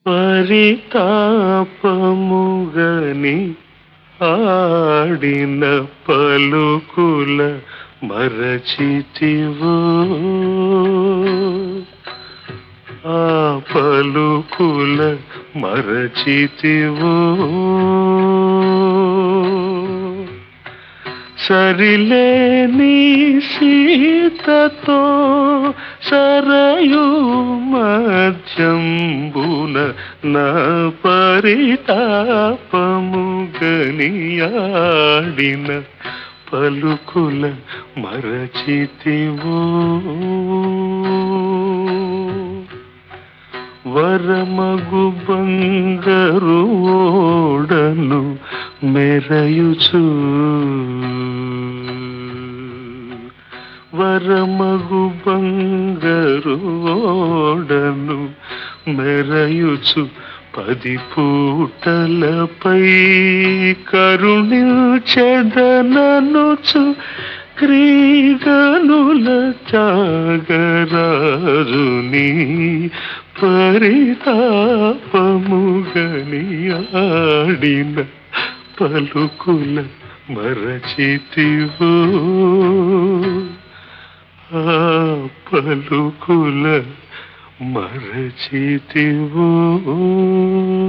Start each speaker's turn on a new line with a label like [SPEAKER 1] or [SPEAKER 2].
[SPEAKER 1] పరితాపముగని ఆడిన పలుకుల మరచితివో ఆ పలుకుల మరచితివో సరిలేని సీతతో సరయు మధ్యంబున నా పరితాపము గనియాడిన పలుకుల మరచితివో వరమగు బంగరు ఓడను మెరయుచు వరమగు బంగరు ఓడను మెరయుచు పది పూటలపై కరుణించెదననుచు క్రీగనుల త్యాగరాజుని పరితాపముగని ఆడిన పలుకుల మరచితివో ఆ పలుకుల మరచితివో